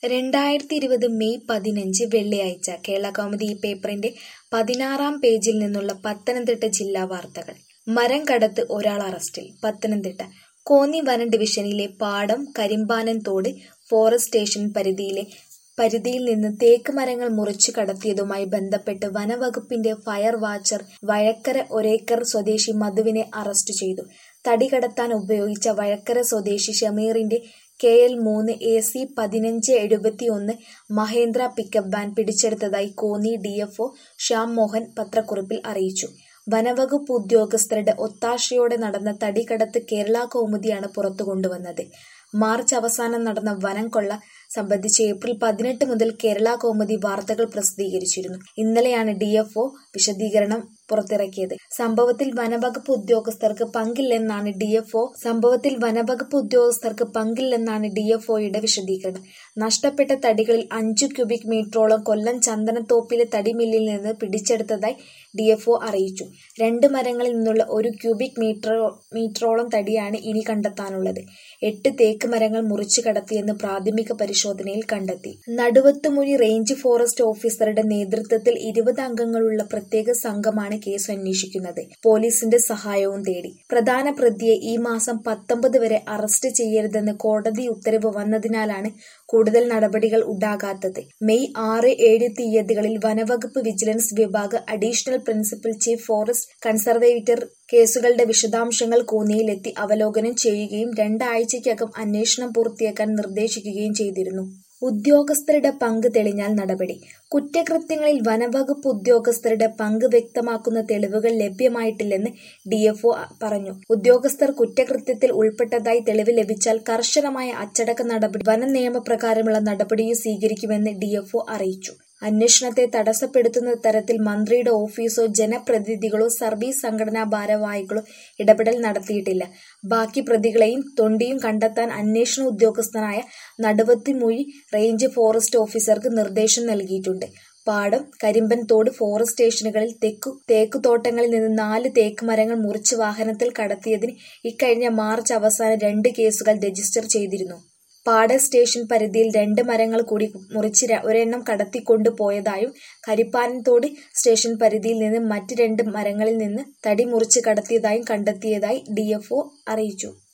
രണ്ടായിരത്തി ഇരുപത് മെയ് പതിനഞ്ച് വെള്ളിയാഴ്ച കേരളകൗമുദി ഈ പേപ്പറിന്റെ പതിനാറാം പേജിൽ നിന്നുള്ള പത്തനംതിട്ട ജില്ലാ വാർത്തകൾ മരം കടത്ത് ഒരാൾ അറസ്റ്റിൽ പത്തനംതിട്ട കോന്നി വനം ഡിവിഷനിലെ പാടം കരിമ്പാനൻ തോട് ഫോറസ്റ്റ് സ്റ്റേഷൻ പരിധിയിലെ പരിധിയിൽ നിന്ന് തേക്ക് മരങ്ങൾ മുറിച്ചു കടത്തിയതുമായി ബന്ധപ്പെട്ട് വനവകുപ്പിന്റെ ഫയർ വാച്ചർ വഴക്കര ഒരേക്കർ സ്വദേശി മധുവിനെ അറസ്റ്റ് ചെയ്തു തടി കടത്താൻ ഉപയോഗിച്ച വഴക്കര സ്വദേശി ഷമീറിന്റെ കെ എൽ മൂന്ന് എ സി പതിനഞ്ച് എഴുപത്തി ഒന്ന് മഹേന്ദ്ര പിക്കപ്പ് വാൻ പിടിച്ചെടുത്തതായി Konni D F O Shyam Mohan പത്രക്കുറിപ്പിൽ അറിയിച്ചു വനവകുപ്പ് ഉദ്യോഗസ്ഥരുടെ ഒത്താശയോടെ നടന്ന തടികടത്ത് കേരള കൗമുദിയാണ് പുറത്തു കൊണ്ടുവന്നത് മാർച്ച് അവസാനം നടന്ന വനം കൊള്ള സംബന്ധിച്ച് ഏപ്രിൽ പതിനെട്ട് മുതൽ കേരള കൗമുദി വാർത്തകൾ പ്രസിദ്ധീകരിച്ചിരുന്നു ഇന്നലെയാണ് ഡി എഫ് ഒ വിശദീകരണം പുറത്തിറക്കിയത് സംഭവത്തിൽ വനവകുപ്പ് ഉദ്യോഗസ്ഥർക്ക് പങ്കില്ലെന്നാണ് ഡി എഫ് ഒ സംഭവത്തിൽ വനവകുപ്പ് ഉദ്യോഗസ്ഥർക്ക് പങ്കില്ലെന്നാണ് ഡി എഫ് ഒയുടെ വിശദീകരണം നഷ്ടപ്പെട്ട തടികളിൽ അഞ്ചു ക്യൂബിക് മീറ്ററോളം കൊല്ലം ചന്ദനത്തോപ്പിലെ തടി മില്ലിൽ നിന്ന് പിടിച്ചെടുത്തതായി ഡി എഫ് ഒ അറിയിച്ചു രണ്ട് മരങ്ങളിൽ നിന്നുള്ള ഒരു ക്യൂബിക് മീറ്റർ മീറ്ററോളം തടിയാണ് ഇനി കണ്ടെത്താനുള്ളത് എട്ട് തേക്ക് മരങ്ങൾ മുറിച്ചു കടത്തിയെന്ന് പ്രാഥമിക പരിശോധനയിൽ കണ്ടെത്തി നടുവത്തുമൊഴി റേഞ്ച് ഫോറസ്റ്റ് ഓഫീസറുടെ നേതൃത്വത്തിൽ ഇരുപത് അംഗങ്ങളുള്ള പ്രത്യേക സംഘമാണ് കേസ് അന്വേഷിക്കുന്നത് പോലീസിന്റെ സഹായവും തേടി പ്രധാന പ്രതിയെ ഈ മാസം പത്തൊമ്പത് വരെ അറസ്റ്റ് ചെയ്യരുതെന്ന് കോടതി ഉത്തരവ് വന്നതിനാലാണ് കൂടുതൽ നടപടികൾ ഉണ്ടാകാത്തത് മെയ് ആറ് ഏഴ് തീയതികളിൽ വനവകുപ്പ് വിജിലൻസ് വിഭാഗ് additional principal chief forest conservator കേസുകളുടെ വിശദാംശങ്ങൾ കോന്നിയിലെത്തി അവലോകനം ചെയ്യുകയും രണ്ടാഴ്ചയ്ക്കകം അന്വേഷണം പൂർത്തിയാക്കാൻ നിർദ്ദേശിക്കുകയും ചെയ്തിരുന്നു ഉദ്യോഗസ്ഥരുടെ പങ്ക് തെളിഞ്ഞാൽ നടപടി കുറ്റകൃത്യങ്ങളിൽ വനവകുപ്പ് ഉദ്യോഗസ്ഥരുടെ പങ്ക് വ്യക്തമാക്കുന്ന തെളിവുകൾ ലഭ്യമായിട്ടില്ലെന്ന് ഡിഎഫ്ഒ പറഞ്ഞു ഉദ്യോഗസ്ഥർ കുറ്റകൃത്യത്തിൽ ഉൾപ്പെട്ടതായി തെളിവ് ലഭിച്ചാൽ കർശനമായ അച്ചടക്ക നടപടി വന നിയമപ്രകാരമുള്ള നടപടിയും സ്വീകരിക്കുമെന്ന് ഡിഎഫ്ഒ അറിയിച്ചു അന്വേഷണത്തെ തടസ്സപ്പെടുത്തുന്ന തരത്തിൽ മന്ത്രിയുടെ ഓഫീസോ ജനപ്രതിനിധികളോ സർവീസ് സംഘടനാ ഭാരവാഹികളോ ഇടപെടൽ നടത്തിയിട്ടില്ല ബാക്കി പ്രതികളെയും തൊണ്ടിയും കണ്ടെത്താൻ അന്വേഷണ ഉദ്യോഗസ്ഥനായ നടുവത്തിമൊഴി റേഞ്ച് ഫോറസ്റ്റ് ഓഫീസർക്ക് നിർദ്ദേശം നൽകിയിട്ടുണ്ട് പാടം കരിമ്പൻ തോട് ഫോറസ്റ്റ് സ്റ്റേഷനുകളിൽ തെക്കു തേക്കുതോട്ടങ്ങളിൽ നിന്ന് നാല് തേക്ക് മരങ്ങൾ മുറിച്ച് വാഹനത്തിൽ കടത്തിയതിന് ഇക്കഴിഞ്ഞ മാർച്ച് അവസാനം രണ്ട് കേസുകൾ രജിസ്റ്റർ ചെയ്തിരുന്നു പാട സ്റ്റേഷൻ പരിധിയിൽ രണ്ട് മരങ്ങൾ കൂടി മുറിച്ച് ഒരെണ്ണം കടത്തിക്കൊണ്ടു പോയതായും കരിപ്പാനത്തോട് സ്റ്റേഷൻ പരിധിയിൽ നിന്ന് മറ്റ് രണ്ട് മരങ്ങളിൽ നിന്ന് തടി മുറിച്ച് കടത്തിയതായും കണ്ടെത്തിയതായി ഡിഎഫ്ഒ അറിയിച്ചു